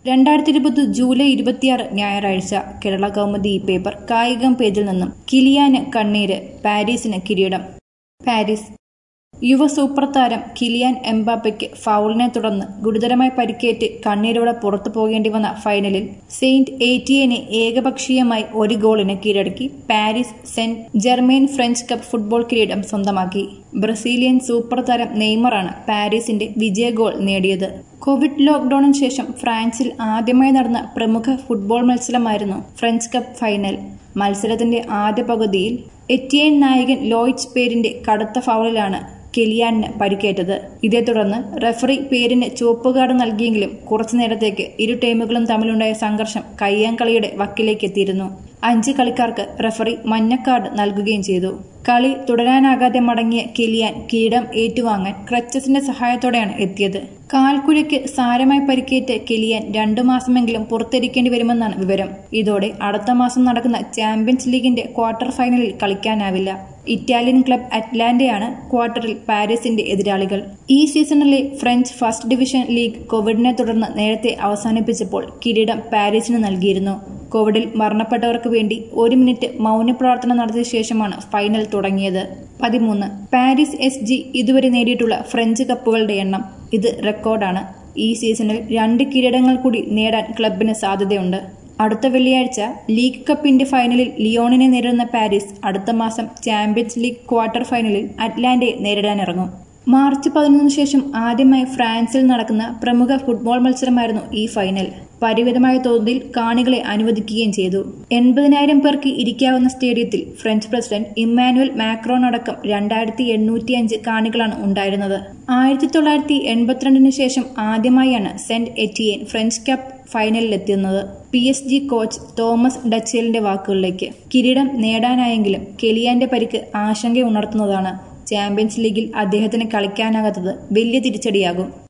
രണ്ടായിരത്തി ഇരുപത് ജൂലൈ ഇരുപത്തിയാറ് ഞായറാഴ്ച കേരള കൗമുദി ഈ പേപ്പർ കായികം പേജിൽ നിന്നും കിലിയാന് കണ്ണീര് പാരീസിന് കിരീടം പാരീസ് യുവ സൂപ്പർ താരം കിലിയാൻ എംബാപ്പയ്ക്ക് ഫൗളിനെ തുടർന്ന് ഗുരുതരമായി പരിക്കേറ്റ് കണ്ണീരോടെ പുറത്തു പോകേണ്ടി വന്ന ഫൈനലിൽ സെയിന്റ് ഏറ്റിയനെ ഏകപക്ഷീയമായി ഒരു ഗോളിന് കീഴടക്കി Paris Saint Germain French cup football കിരീടം സ്വന്തമാക്കി ബ്രസീലിയൻ സൂപ്പർ താരം നെയ്മറാണ് പാരീസിന്റെ വിജയ ഗോൾ നേടിയത് കോവിഡ് ലോക്ഡൌണിന് ശേഷം ഫ്രാൻസിൽ ആദ്യമായി നടന്ന പ്രമുഖ ഫുട്ബോൾ മത്സരമായിരുന്നു ഫ്രഞ്ച് കപ്പ് ഫൈനൽ മത്സരത്തിന്റെ ആദ്യ പകുതിയിൽ എറ്റിയൻ നായകൻ ലോയിച്ച് പേരിന്റെ കടുത്ത ഫൗളിലാണ് കെലിയാനിന് പരിക്കേറ്റത് ഇതേ തുടർന്ന് റഫറി പേരിന് ചുവപ്പ് കാർഡ് നൽകിയെങ്കിലും കുറച്ചു നേരത്തേക്ക് ഇരു ടീമുകളും തമ്മിലുണ്ടായ സംഘർഷം കയ്യാങ്കളിയുടെ വക്കിലേക്ക് എത്തിയിരുന്നു അഞ്ച് കളിക്കാർക്ക് റഫറി മഞ്ഞക്കാർഡ് നൽകുകയും ചെയ്തു കളി തുടരാനാകാതെ മടങ്ങിയ കെലിയാൻ കിരീടം ഏറ്റുവാങ്ങാൻ ക്രച്ചസിന്റെ സഹായത്തോടെയാണ് എത്തിയത് കാൽക്കുഴയ്ക്ക് സാരമായി പരിക്കേറ്റ കെലിയാൻ രണ്ടു മാസമെങ്കിലും പുറത്തിരിക്കേണ്ടി വരുമെന്നാണ് വിവരം ഇതോടെ അടുത്ത മാസം നടക്കുന്ന ചാമ്പ്യൻസ് ലീഗിന്റെ ക്വാർട്ടർ ഫൈനലിൽ കളിക്കാനാവില്ല ഇറ്റാലിയൻ ക്ലബ് അറ്റ്ലാന്റയാണ് ക്വാർട്ടറിൽ പാരീസിന്റെ എതിരാളികൾ ഈ സീസണിലെ ഫ്രഞ്ച് ഫസ്റ്റ് ഡിവിഷൻ ലീഗ് കോവിഡിനെ തുടർന്ന് നേരത്തെ അവസാനിപ്പിച്ചപ്പോൾ കിരീടം പാരീസിന് നൽകിയിരുന്നു കോവിഡിൽ മരണപ്പെട്ടവർക്ക് വേണ്ടി ഒരു മിനിറ്റ് മൗനപ്രാർത്ഥന നടത്തിയ ശേഷമാണ് ഫൈനൽ തുടങ്ങിയത് പതിമൂന്ന് പാരീസ് എസ് ജി ഇതുവരെ നേടിയിട്ടുള്ള ഫ്രഞ്ച് കപ്പുകളുടെ എണ്ണം ഇത് റെക്കോർഡാണ് ഈ സീസണിൽ രണ്ട് കിരീടങ്ങൾ കൂടി നേടാൻ ക്ലബിന് സാധ്യതയുണ്ട് അടുത്ത വെള്ളിയാഴ്ച ലീഗ് കപ്പിന്റെ ഫൈനലിൽ ലിയോണിനെ നേരിടുന്ന പാരീസ് അടുത്ത മാസം ചാമ്പ്യൻസ് ലീഗ് ക്വാർട്ടർ ഫൈനലിൽ അറ്റ്ലാന്റയെ നേരിടാനിറങ്ങും മാർച്ച് പതിനൊന്നിന് ശേഷം ആദ്യമായി ഫ്രാൻസിൽ നടക്കുന്ന പ്രമുഖ ഫുട്ബോൾ മത്സരമായിരുന്നു ഈ ഫൈനൽ പരിമിതമായ തോതിൽ കാണികളെ അനുവദിക്കുകയും ചെയ്തു എൺപതിനായിരം പേർക്ക് ഇരിക്കാവുന്ന സ്റ്റേഡിയത്തിൽ ഫ്രഞ്ച് പ്രസിഡന്റ് ഇമ്മാനുവൽ മാക്രോൺ അടക്കം രണ്ടായിരത്തി എണ്ണൂറ്റിയഞ്ച് കാണികളാണ് ഉണ്ടായിരുന്നത് ആയിരത്തി തൊള്ളായിരത്തി എൺപത്തിരണ്ടിന് ശേഷം ആദ്യമായാണ് സെന്റ് എറ്റിയൻ ഫ്രഞ്ച് കപ്പ് ഫൈനലിലെത്തുന്നത് P S G coach Thomas ഡച്ചേലിന്റെ വാക്കുകളിലേക്ക് കിരീടം നേടാനായെങ്കിലും കെലിയാന്റെ പരിക്ക് ആശങ്കയുണർത്തുന്നതാണ് ചാമ്പ്യൻസ് ലീഗിൽ അദ്ദേഹത്തിന് കളിക്കാനാകാത്തത് വലിയ തിരിച്ചടിയാകും